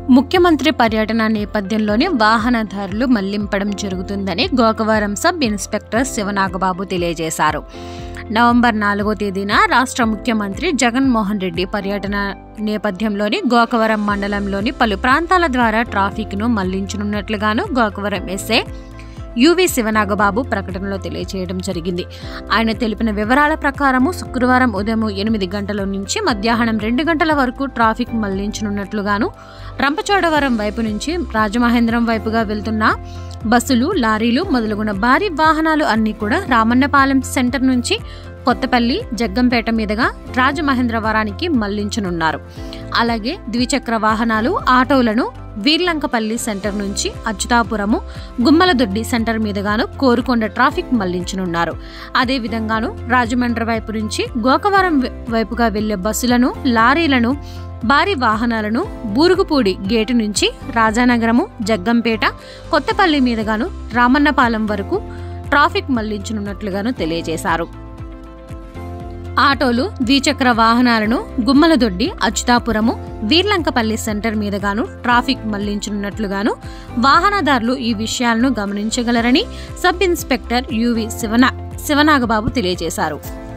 ముఖ్యమంత్రి పర్యటన నేపథ్యంలోనే వాహనదారులు మళ్లింపడం జరుగుతుందని గోకవరం సబ్ ఇన్స్పెక్టర్ శివనాగబాబు తెలియజేశారు నవంబర్ నాలుగో తేదీన రాష్ట్ర ముఖ్యమంత్రి జగన్మోహన్ రెడ్డి పర్యటన నేపథ్యంలోని గోకవరం మండలంలోని పలు ప్రాంతాల ద్వారా ట్రాఫిక్ను మళ్లించనున్నట్లుగాను గోకవరం ఎస్ఏ యువి శివనాగబాబు ప్రకటనలో తెలియజేయడం జరిగింది ఆయన తెలిపిన వివరాల ప్రకారము శుక్రవారం ఉదయం ఎనిమిది గంటల నుంచి మధ్యాహ్నం రెండు గంటల వరకు ట్రాఫిక్ మళ్లించనున్నట్లుగాను రంపచోడవరం వైపు నుంచి రాజమహేంద్రం వైపుగా వెళ్తున్న బస్సులు లారీలు మొదలుగున్న భారీ వాహనాలు అన్నీ కూడా రామన్నపాలెం సెంటర్ నుంచి కొత్తపల్లి జగ్గంపేట మీదుగా రాజమహేంద్రవరానికి మళ్లించనున్నారు అలాగే ద్విచక్ర వాహనాలు ఆటోలను వీర్లంకపల్లి సెంటర్ నుంచి అచ్యుతాపురము గుమ్మలదొడ్డి సెంటర్ మీదుగాను కోరుకొండ ట్రాఫిక్ మళ్లించనున్నారు అదే విధంగాను రాజమండ్రి వైపు నుంచి గోకవరం వై- వైపుగా వెళ్లే బస్సులను లారీలను భారీ వాహనాలను బూరుగుపూడి గేటు నుంచి రాజానగరము జగ్గంపేట కొత్తపల్లి మీదుగాను రామన్నపాలెం వరకు ట్రాఫిక్ మళ్లించనున్నట్లుగాను తెలియజేశారు ఆటోలు ద్విచక్ర వాహనాలను గుమ్మలదొడ్డి అచ్యుతాపురము వీర్లంకపల్లి సెంటర్ మీదుగాను ట్రాఫిక్ మళ్లించనున్నట్లుగాను వాహనదారులు ఈ విషయాలను గమనించగలరని సబ్ ఇన్స్పెక్టర్ యువి శివన శివనాగబాబు తెలియజేశారు